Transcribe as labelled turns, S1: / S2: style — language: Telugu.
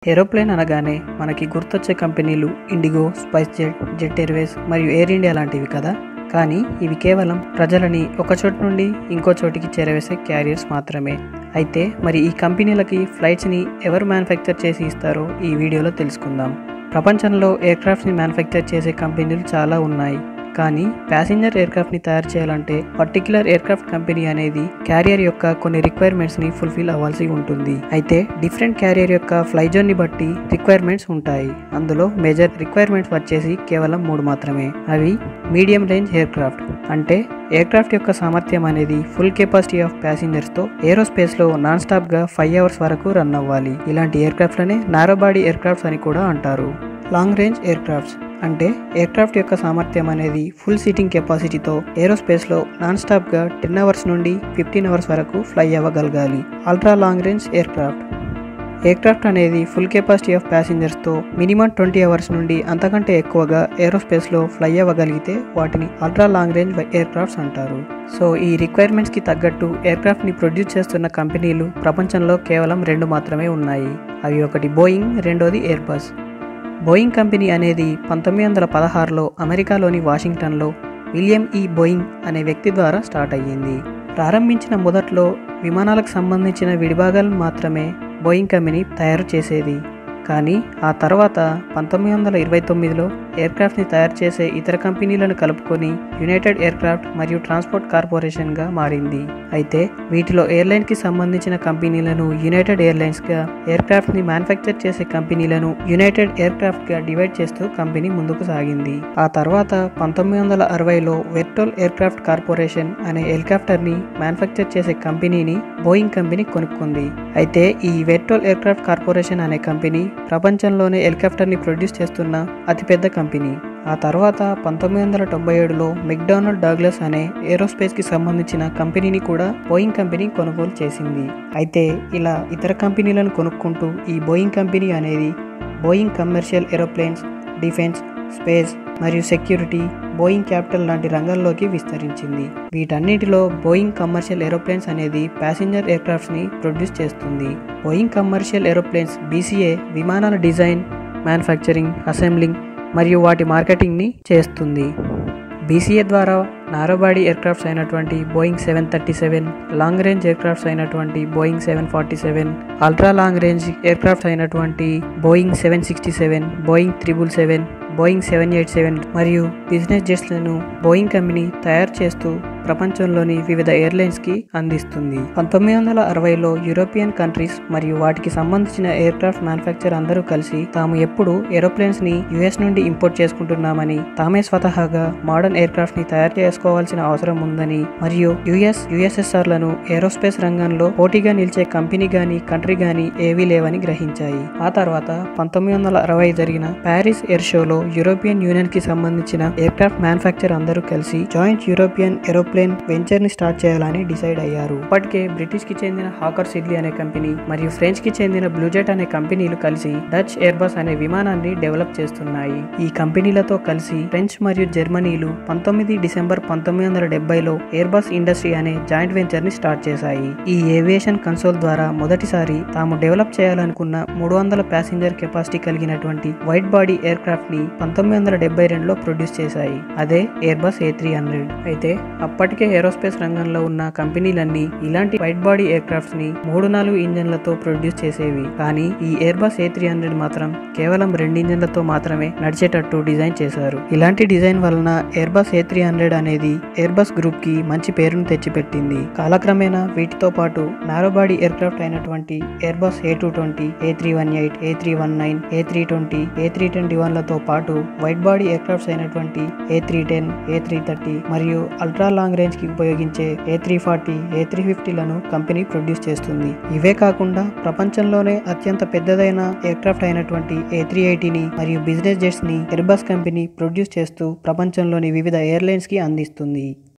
S1: ఏరోప్లేన్ అనగానే మనకి గుర్తొచ్చే కంపెనీలు Indigo Spice Jet Jet Airways మరియు ఎయిర్ ఇండియా లాంటివి కదా కానీ ఇవి కేవలం ప్రజలని ఒక చోటు నుండి ఇంకో చోటికి చేరవేసే క్యారియర్స్ మాత్రమే అయితే మరి ఈ కంపెనీలకి ఫ్లైట్స్ని ఎవరు మ్యానుఫ్యాక్చర్ చేసి ఇస్తారో ఈ వీడియోలో తెలుసుకుందాం ప్రపంచంలో ఎయిర్క్రాఫ్ట్స్ని మ్యానుఫ్యాక్చర్ చేసే కంపెనీలు చాలా ఉన్నాయి కానీ ప్యాసింజర్ ఎయిర్క్రాఫ్ట్ని తయారు చేయాలంటే పర్టికులర్ ఎయిర్క్రాఫ్ట్ కంపెనీ అనేది క్యారియర్ యొక్క కొన్ని రిక్వైర్మెంట్స్ని ఫుల్ఫిల్ అవ్వాల్సి ఉంటుంది అయితే డిఫరెంట్ క్యారియర్ యొక్క ఫ్లైజోన్ని బట్టి రిక్వైర్మెంట్స్ ఉంటాయి అందులో మేజర్ రిక్వైర్మెంట్స్ వచ్చేసి కేవలం మూడు మాత్రమే అవి మీడియం రేంజ్ ఎయిర్క్రాఫ్ట్ అంటే ఎయిర్క్రాఫ్ట్ యొక్క సామర్థ్యం అనేది ఫుల్ కెపాసిటీ ఆఫ్ ప్యాసింజర్స్తో ఏరోస్పేస్లో నాన్ స్టాప్గా ఫైవ్ అవర్స్ వరకు రన్ అవ్వాలి ఇలాంటి ఎయిర్క్రాఫ్ట్లనే నారో బాడీ ఎయిర్క్రాఫ్ట్స్ అని కూడా అంటారు లాంగ్ రేంజ్ ఎయిర్క్రాఫ్ట్స్ అంటే ఎయిర్క్రాఫ్ట్ యొక్క సామర్థ్యం అనేది ఫుల్ సీటింగ్ కెపాసిటీతో ఏరోస్పేస్లో నాన్ స్టాప్గా టెన్ అవర్స్ నుండి ఫిఫ్టీన్ అవర్స్ వరకు ఫ్లై అవ్వగలగాలి ultra long range aircraft aircraft అనేది ఫుల్ కెపాసిటీ ఆఫ్ ప్యాసింజర్స్తో మినిమం ట్వంటీ అవర్స్ నుండి అంతకంటే ఎక్కువగా ఏరోస్పేస్లో ఫ్లై అవ్వగలిగితే వాటిని అల్ట్రా లాంగ్ రేంజ్ ఎయిర్క్రాఫ్ట్స్ అంటారు సో ఈ రిక్వైర్మెంట్స్కి తగ్గట్టు ఎయిర్క్రాఫ్ట్ని ప్రొడ్యూస్ చేస్తున్న కంపెనీలు ప్రపంచంలో కేవలం రెండు మాత్రమే ఉన్నాయి అవి ఒకటి బోయింగ్ రెండోది ఎయిర్బస్ బోయింగ్ కంపెనీ అనేది పంతొమ్మిది వందల పదహారులో అమెరికాలోని వాషింగ్టన్లో విలియం ఈ బోయింగ్ అనే వ్యక్తి ద్వారా స్టార్ట్ అయ్యింది ప్రారంభించిన మొదట్లో విమానాలకు సంబంధించిన విడిభాగాలు మాత్రమే బోయింగ్ కంపెనీ తయారు చేసేది కానీ ఆ తర్వాత పంతొమ్మిది వందల ఇరవై తొమ్మిదిలో ఎయిర్క్రాఫ్ట్ని తయారు చేసే ఇతర కంపెనీలను కలుపుకొని యునైటెడ్ ఎయిర్క్రాఫ్ట్ మరియు ట్రాన్స్పోర్ట్ కార్పొరేషన్గా మారింది అయితే వీటిలో ఎయిర్లైన్కి సంబంధించిన కంపెనీలను యునైటెడ్ ఎయిర్లైన్స్గా ఎయిర్క్రాఫ్ట్ని మ్యానుఫ్యాక్చర్ చేసే కంపెనీలను యునైటెడ్ ఎయిర్క్రాఫ్ట్గా డివైడ్ చేస్తూ కంపెనీ ముందుకు సాగింది ఆ తర్వాత పంతొమ్మిది వందల అరవైలో వెర్టోల్ ఎయిర్క్రాఫ్ట్ కార్పొరేషన్ అనే హెలికాప్టర్ని మ్యానుఫ్యాక్చర్ చేసే కంపెనీని బోయింగ్ కంపెనీ కొనుక్కుంది అయితే ఈ వెర్టోల్ ఎయిర్క్రాఫ్ట్ కార్పొరేషన్ అనే కంపెనీ ప్రపంచంలోనే హెలికాప్టర్ని ప్రొడ్యూస్ చేస్తున్న అతిపెద్ద కంపెనీ ఆ తర్వాత పంతొమ్మిది వందల తొంభై ఏడులో మెక్డానల్డ్ డాగ్లస్ అనే ఏరోస్పేస్కి సంబంధించిన కంపెనీని కూడా బోయింగ్ కంపెనీ కొనుగోలు చేసింది అయితే ఇలా ఇతర కంపెనీలను కొనుక్కుంటూ ఈ బోయింగ్ కంపెనీ అనేది Boeing commercial aeroplanes defence space మరియు సెక్యూరిటీ బోయింగ్ క్యాపిటల్ లాంటి రంగాల్లోకి విస్తరించింది వీటన్నిటిలో బోయింగ్ కమర్షియల్ ఏరోప్లేన్స్ అనేది ప్యాసింజర్ ఎయిర్క్రాఫ్ట్స్ని ప్రొడ్యూస్ చేస్తుంది బోయింగ్ కమర్షియల్ ఏరోప్లేన్స్ బీసీఏ విమానాల డిజైన్ మ్యానుఫ్యాక్చరింగ్ అసెంబ్లింగ్ మరియు వాటి మార్కెటింగ్ని చేస్తుంది బీసీఏ ద్వారా నారోబాడీ ఎయిర్క్రాఫ్ట్స్ అయినటువంటి Boeing seven thirty seven long range aircrafts అయినటువంటి Boeing seven forty seven ultra long range aircrafts అయినటువంటి Boeing seven sixty seven Boeing triple seven Boeing seven eight seven మరియు బిజినెస్ జెట్స్లను బోయింగ్ కంపెనీ తయారు చేస్తూ ప్రపంచంలోని వివిధ ఎయిర్లైన్స్కి అందిస్తుంది పంతొమ్మిది వందల అరవైలో యూరోపియన్ కంట్రీస్ మరియు వాటికి సంబంధించిన ఎయిర్క్రాఫ్ట్ మ్యానుఫ్యాక్చర్ అందరూ కలిసి తాము ఎప్పుడు ఏరోప్లేన్స్ని యుఎస్ నుండి ఇంపోర్ట్ చేసుకుంటున్నామని తామే స్వతహాగా మోడర్న్ ఎయిర్క్రాఫ్ట్ని తయారు చేసుకోవాల్సిన అవసరం ఉందని మరియు యుఎస్ యుఎస్ఎస్ఆర్లను ఏరోస్పేస్ రంగంలో పోటీగా నిలిచే కంపెనీ గాని కంట్రీ గాని ఏవీ లేవని గ్రహించాయి ఆ తర్వాత పంతొమ్మిది వందల అరవై జరిగిన ప్యారిస్ ఎయిర్ షోలో యూరోపియన్ యూనియన్ కి సంబంధించిన ఎయిర్క్రాఫ్ట్ మ్యానుఫ్యాక్చర్ అందరూ కలిసి జాయింట్ యూరోపియన్ ఏరోప్లేన్ వెంచర్ ని స్టార్ట్ చేయాలని డిసైడ్ అయ్యారు ఇప్పటికే బ్రిటిష్ కి చెందిన హాకర్ సిడ్లీ అనే కంపెనీ మరియు ఫ్రెంచ్ కి చెందిన బ్లూజెట్ అనే కంపెనీలు కలిసి డచ్ ఎయిర్బస్ అనే విమానాన్ని డెవలప్ చేస్తున్నాయి ఈ కంపెనీలతో కలిసి ఫ్రెంచ్ మరియు జర్మనీలు పంతొమ్మిది డిసెంబర్ పంతొమ్మిది వందల డెబ్బైలో ఎయిర్బస్ ఇండస్ట్రీ అనే జాయింట్ వెంచర్ ని స్టార్ట్ చేశాయి ఈ ఏవియేషన్ కన్సోల్ ద్వారా మొదటిసారి తాము డెవలప్ చేయాలనుకున్న మూడు వందల ప్యాసింజర్ కెపాసిటీ కలిగినటువంటి వైట్ బాడీ ఎయిర్క్రాఫ్ట్ ని పంతొమ్మిది వందల డెబ్బై రెండులో ప్రొడ్యూస్ చేశాయి అదే ఎయిర్బస్ ఏ త్రీ హండ్రెడ్ అయితే అప్పటికే ఏరోస్పేస్ రంగంలో ఉన్న కంపెనీలన్నీ ఇలాంటి వైట్ బాడీ ఎయిర్క్రాఫ్ట్స్ ని మూడు నాలుగు ఇంజన్లతో ప్రొడ్యూస్ చేసేవి కానీ ఈ ఎయిర్బస్ ఏ త్రీ హండ్రెడ్ మాత్రం కేవలం రెండు ఇంజన్లతో మాత్రమే నడిచేటట్టు డిజైన్ చేశారు ఇలాంటి డిజైన్ వలన ఎయిర్బస్ ఏ త్రీ హండ్రెడ్ అనేది ఎయిర్బస్ గ్రూప్ కి మంచి పేరును తెచ్చిపెట్టింది కాలక్రమేణా వీటితో పాటు నారోబాడీ ఎయిర్క్రాఫ్ట్ అయినటువంటి Airbus A two twenty A three one eight A three one nine A three twenty A three twenty వన్లతో పాటు వైట్ బాడీ ఎయిర్క్రాఫ్ట్స్ అయినటువంటి A three ten A three thirty మరియు అల్ట్రా లాంగ్ రేంజ్ కి ఉపయోగించే A three forty A three ఫిఫ్టీలను కంపెనీ ప్రొడ్యూస్ చేస్తుంది ఇవే కాకుండా ప్రపంచంలోనే అత్యంత పెద్దదైన ఎయిర్క్రాఫ్ట్ అయినటువంటి ఏ త్రీ ఎయిటీని మరియు బిజినెస్ జెట్స్ ని ఎయిర్బస్ కంపెనీ ప్రొడ్యూస్ చేస్తూ ప్రపంచంలోని వివిధ ఎయిర్లైన్స్ కి అందిస్తుంది